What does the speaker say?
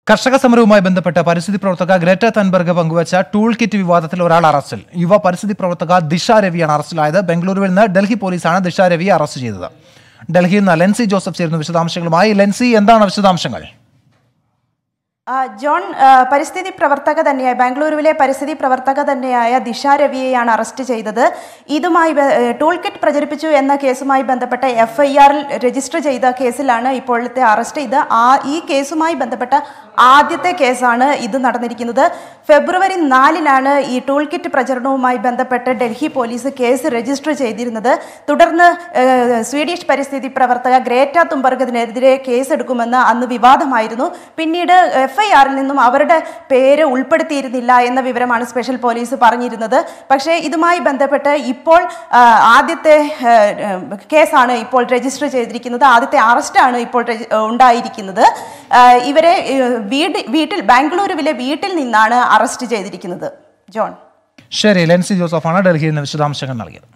കർഷക സമരവുമായി ബന്ധപ്പെട്ട് പരിസ്ഥിതി പ്രവർത്തക ഗ്രേറ്റ തൻബർഗ് പങ്കുവച്ച ടൂൾ കിറ്റ് വിവാദത്തിൽ ഒരാൾ അറസ്റ്റിൽ യുവ പരിസ്ഥിതി പ്രവർത്തക ദിശ രവിയാണ് അറസ്റ്റിലായത് ബംഗളൂരുവിൽ നിന്ന് ഡൽഹി പോലീസാണ് ദിശ രവിയെ അറസ്റ്റ് ചെയ്തത് ഡൽഹിയിൽ നിന്ന് ലെൻസി ജോസഫ് ചേരുന്ന വിശദാംശങ്ങളുമായി ലെൻസി എന്താണ് വിശദാംശങ്ങൾ ആ, ജോൺ ആ, പരിസ്ഥിതി പ്രവർത്തക തന്നെയായ ബാംഗ്ലൂരുവിലെ പരിസ്ഥിതി പ്രവർത്തക തന്നെയായ ദിശ രവിയെയാണ് അറസ്റ്റ് ചെയ്തത് ഇതുമായി ബ- ഏ, ടൂൾ കിറ്റ് പ്രചരിപ്പിച്ചു എന്ന കേസുമായി ബന്ധപ്പെട്ട എഫ് ഐ ആറിൽ രജിസ്റ്റർ ചെയ്ത കേസിലാണ് ഇപ്പോഴത്തെ അറസ്റ്റ് ഇത് ആ ഈ കേസുമായി ബന്ധപ്പെട്ട ആദ്യത്തെ കേസാണ് ഇത് നടന്നിരിക്കുന്നത് ഫെബ്രുവരി നാലിനാണ് ഈ ടൂൾ കിറ്റ് പ്രചരണവുമായി ബന്ധപ്പെട്ട് ഡൽഹി പോലീസ് കേസ് രജിസ്റ്റർ ചെയ്തിരുന്നത് തുടർന്ന് ഏ, സ്വീഡിഷ് പരിസ്ഥിതി പ്രവർത്തക ഗ്രേറ്റ തുംബർഗതിനെതിരെ കേസെടുക്കുമെന്ന് അന്ന് വിവാദമായിരുന്നു പിന്നീട് എഫ് ഐ ആറിൽ നിന്നും അവരുടെ പേര് ഉൾപ്പെടുത്തിയിരുന്നില്ല എന്ന വിവരമാണ് സ്പെഷ്യൽ പോലീസ് പറഞ്ഞിരുന്നത് പക്ഷേ ഇതുമായി ബന്ധപ്പെട്ട് ഇപ്പോൾ ആ, ആദ്യത്തെ ആ, കേസാണ് ഇപ്പോൾ രജിസ്റ്റർ ചെയ്തിരിക്കുന്നത് ആദ്യത്തെ അറസ്റ്റാണ് ഇപ്പോൾ രജി- ഉണ്ടായിരിക്കുന്നത് ആ, ഇവരെ ഏ, വീട് വീട്ടിൽ ബാംഗ്ലൂരുവിലെ വീട്ടിൽ നിന്നാണ് അറസ്റ്റ് ചെയ്തിരിക്കുന്നത് ജോൺ ശരി ലെൻസി ജോസഫാണ് ഡൽഹിയിൽ നിന്ന് വിശദാംശങ്ങൾ നൽകിയത്